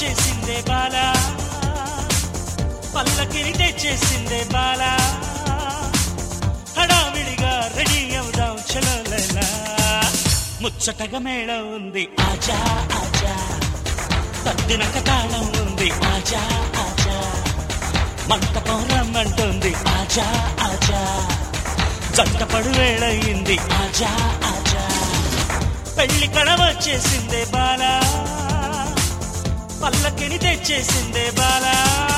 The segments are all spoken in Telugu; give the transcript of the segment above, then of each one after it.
వచ్చేసిందే బాలా పల్లకిని తెచ్చేసిందే బాలా హడావిడిగా రెడీ అవుదాం చలోలలా ముచ్చటగా మేళం ఉంది ఆజా ఆజా తద్దినక తాళం ఉంది ఆజా ఆజా మంటపం రమ్మంటుంది ఆజా ఆజా జంటపడు వేళయింది ఆజా ఆజా పెళ్లి కడ వచ్చేసిందే బాలా పల్లకిని తెచ్చేసిందే బాలా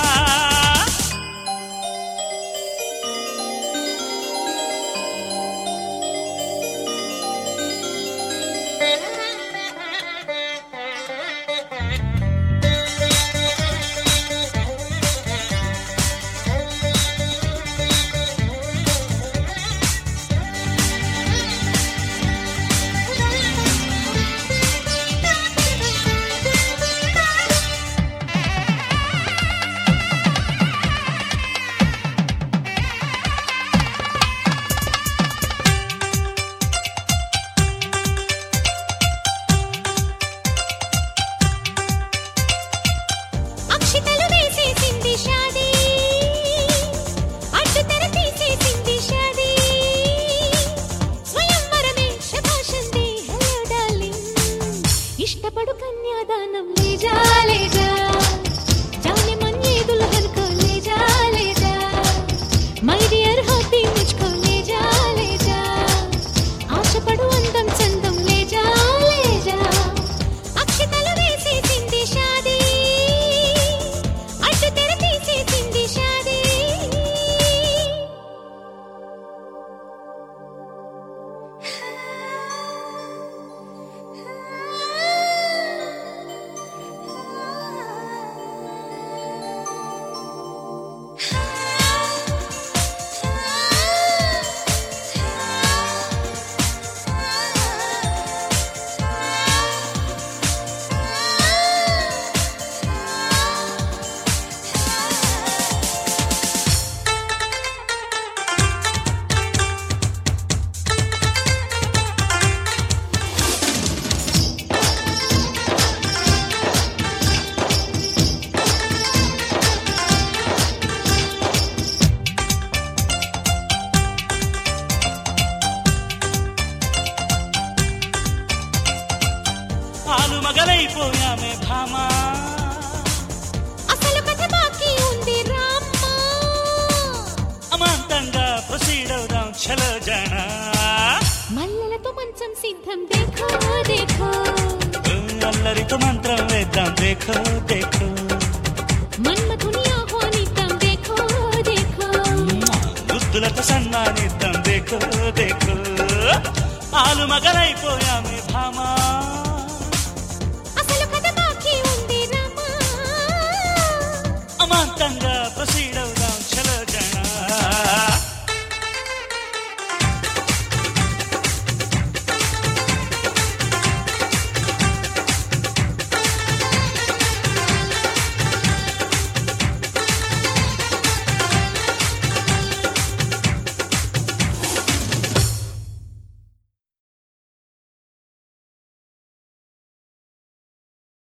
అక్షితలు వేసేసింది షాదీ అడ్డు తెర తీసేసింది షాదీ స్వయంవరమే శభాషంది హలో డార్లింగ్ ఇష్టపడు కన్యాదానం లేజా లేజా जाने मन ये दुल्हन को ले जा ले जा మై డియర్ హాబీ ముझको ले जा ले जा ఆశపడు అందం చందం లే जा ले जा అక్షతలు వేసేసింది షాదీ అడ్డు తెర తీసేసింది షాదీ ఆలు మగలైపోయామే భామా అసలు కథ బాకీ ఉంది రామ్మా అమాంతంగా ప్రొసీడ్ అవుదాం చలో జానా మల్లెలతో మంచం సిద్ధం దేఖో దేఖో అల్లరితో మంత్రం వేద్దాం దేఖో దేఖో మన్మథుని ఆహ్వానిద్దాం దేఖో దేఖో గుద్దులతో సన్మానిద్దాం దేఖో దేఖో ఆలు మగలైపోయామే భామా